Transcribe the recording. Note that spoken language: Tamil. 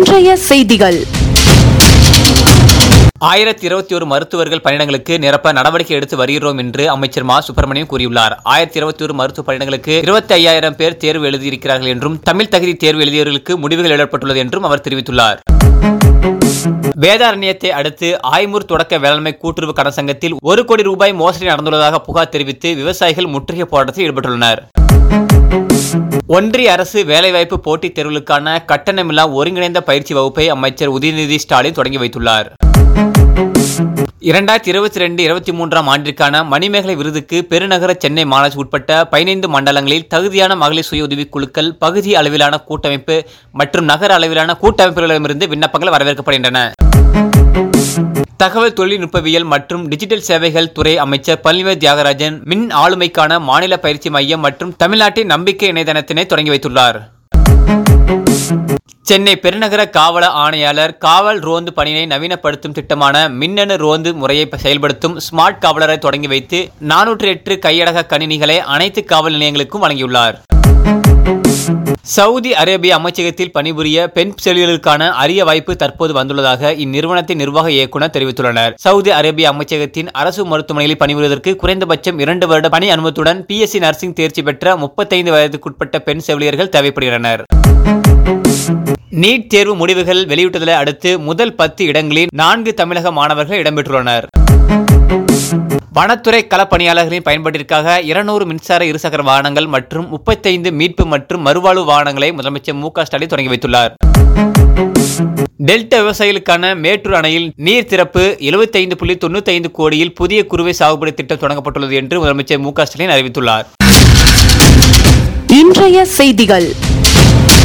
இன்றைய செய்திகள் ஆயிரத்தி இருபத்தி ஒரு மருத்துவர்கள் பணியிடங்களுக்கு நிரப்ப நடவடிக்கை எடுத்து வருகிறோம் என்று அமைச்சர் மா சுப்பிரமணியம் கூறியுள்ளார் ஆயிரத்தி இருபத்தி ஒரு மருத்துவ பணியிடங்களுக்கு இருபத்தி ஐயாயிரம் பேர் தேர்வு எழுதியிருக்கிறார்கள் என்றும் தமிழ் தகுதி தேர்வு எழுதியவர்களுக்கு முடிவுகள் எழுதப்பட்டுள்ளது என்றும் அவர் தெரிவித்துள்ளார் வேதாரண்யத்தை அடுத்து ஆய்மூர் தொடக்க வேளாண்மை கூட்டுறவு கடன் சங்கத்தில் ஒரு கோடி ரூபாய் மோசடி நடந்துள்ளதாக புகார் தெரிவித்து விவசாயிகள் முற்றுகை போராட்டத்தில் ஈடுபட்டுள்ளனர் ஒன்றிய அரசு வேலைவாய்ப்பு போட்டித் தேர்வுகளுக்கான கட்டணமில்லா ஒருங்கிணைந்த பயிற்சி வகுப்பை அமைச்சர் உதயநிதி ஸ்டாலின் தொடங்கி வைத்துள்ளார் இரண்டாயிரத்தி இருபத்தி ரெண்டு இருபத்தி மூன்றாம் ஆண்டிற்கான மணிமேகலை விருதுக்கு பெருநகர சென்னை மாநகராட்சி உட்பட்ட பதினைந்து மண்டலங்களில் தகுதியான மகளிர் சுய உதவிக் குழுக்கள் பகுதி அளவிலான கூட்டமைப்பு மற்றும் நகர அளவிலான கூட்டமைப்புகளிடமிருந்து விண்ணப்பங்கள் வரவேற்கப்படுகின்றன தகவல் தொழில்நுட்பவியல் மற்றும் டிஜிட்டல் சேவைகள் துறை அமைச்சர் பழனிவேல் தியாகராஜன் மின் ஆளுமைக்கான மாநில பயிற்சி மையம் மற்றும் தமிழ்நாட்டின் நம்பிக்கை இணையதளத்தினை தொடங்கி வைத்துள்ளார் சென்னை பெருநகர காவல ஆணையாளர் காவல் ரோந்து பணியை நவீனப்படுத்தும் திட்டமான மின்னணு ரோந்து முறையை செயல்படுத்தும் ஸ்மார்ட் காவலரை தொடங்கி வைத்து நானூற்றி எட்டு கையடக கணினிகளை அனைத்து காவல் நிலையங்களுக்கும் வழங்கியுள்ளார் சவுதி அரேபிய அமைச்சகத்தில் பணிபுரிய பெண் செவிலியர்களுக்கான அரிய வாய்ப்பு தற்போது வந்துள்ளதாக இந்நிறுவனத்தின் நிர்வாக இயக்குநர் தெரிவித்துள்ளனர் சவுதி அரேபிய அமைச்சகத்தின் அரசு மருத்துவமனையில் பணிபுரிவதற்கு குறைந்தபட்சம் இரண்டு வருட பணி அனுமதியுடன் பிஎஸ்சி நர்சிங் தேர்ச்சி பெற்ற முப்பத்தைந்து வயதுக்குட்பட்ட பெண் செவிலியர்கள் தேவைப்படுகின்றனர் நீட் தேர்வு முடிவுகள் வெளியிட்டதை அடுத்து முதல் பத்து இடங்களில் நான்கு தமிழக மாணவர்கள் இடம்பெற்றுள்ளனர் வனத்துறை களப்பணியாளர்களின் பயன்பாட்டிற்காக இருநூறு மின்சார இருசக்கர வாகனங்கள் மற்றும் முப்பத்தைந்து மீட்பு மற்றும் மறுவாழ்வு வாகனங்களை முதலமைச்சர் மு க ஸ்டாலின் தொடங்கி வைத்துள்ளார் டெல்டா விவசாயிகளுக்கான மேட்டூர் அணையில் நீர் திறப்பு 75.95 புள்ளி தொண்ணூத்தி ஐந்து கோடியில் புதிய குறுவை சாகுபடி திட்டம் தொடங்கப்பட்டுள்ளது என்று முதலமைச்சர் மு க ஸ்டாலின் அறிவித்துள்ளார் இன்றைய செய்திகள்